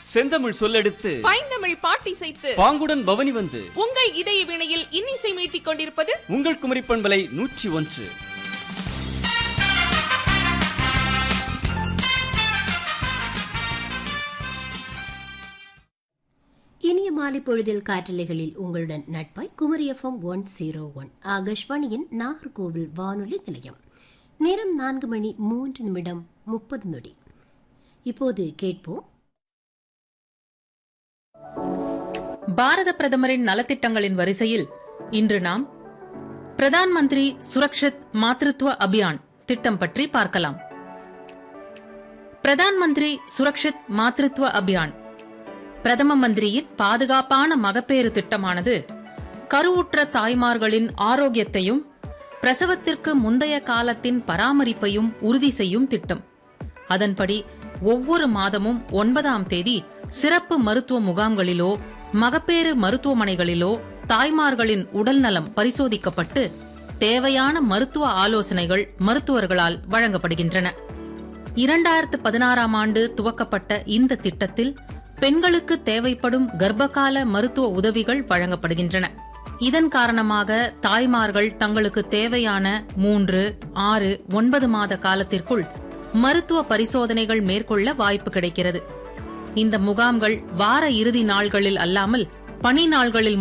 செந்தமிழ் சொல்லெடுத்து பைந்தமிழ் பாட்டிசைத்து பாங்குடன் பவனி வந்து உங்கள் இதய வினையில் இன்னிசை மீட்டிக் கொண்டிருப்பது உங்கள் குமரி பண்பலை நூற்றி ஒன்று இனிய மாலை பொழுதில் காற்றலைகளில் உங்களுடன் நட்பாய் Kumari FM one zero one ஆகாஷ்வாணியின் நாகர்கோவில் வானொலி நிலையம் நேரம் நான்கு மணி மூன்று நிமிடம் முப்பது நொடி இப்போது கேட்போம் பாரத பிரதமரின் நலத்திட்டங்களின் வரிசையில் இன்று நாம் பிரதான் மந்திரி சுரக்ஷித் மாத்ருத்வ அபியான் திட்டம் பற்றி பார்க்கலாம் பிரதான் மந்திரி சுரக்ஷித் மாத்ருத்வ அபியான் பிரதம மந்திரியின் பாதுகாப்பான மகப்பேறு திட்டமானது கருவுற்ற தாய்மார்களின் ஆரோக்கியத்தையும் பிரசவத்திற்கு முந்தைய காலத்தின் பராமரிப்பையும் உறுதி செய்யும் திட்டம் அதன்படி ஒவ்வொரு மாதமும் ஒன்பதாம் தேதி சிறப்பு மருத்துவ முகாம்களிலோ மகப்பேறு மருத்துவமனைகளிலோ தாய்மார்களின் உடல்நலம் பரிசோதிக்கப்பட்டு தேவையான மருத்துவ ஆலோசனைகள் மருத்துவர்களால் வழங்கப்படுகின்றன இரண்டாயிரத்து பதினாறாம் ஆண்டு துவக்கப்பட்ட இந்த திட்டத்தில் பெண்களுக்கு தேவைப்படும் கர்ப்பகால மருத்துவ உதவிகள் வழங்கப்படுகின்றன இதன் காரணமாக தாய்மார்கள் தங்களுக்கு தேவையான மூன்று ஆறு ஒன்பது மாத காலத்திற்குள் மருத்துவ பரிசோதனைகள் மேற்கொள்ள வாய்ப்பு கிடைக்கிறது இந்த முகாம்கள் வார இறுதி நாள்களில் அல்லாமல் பணி நாள்களில்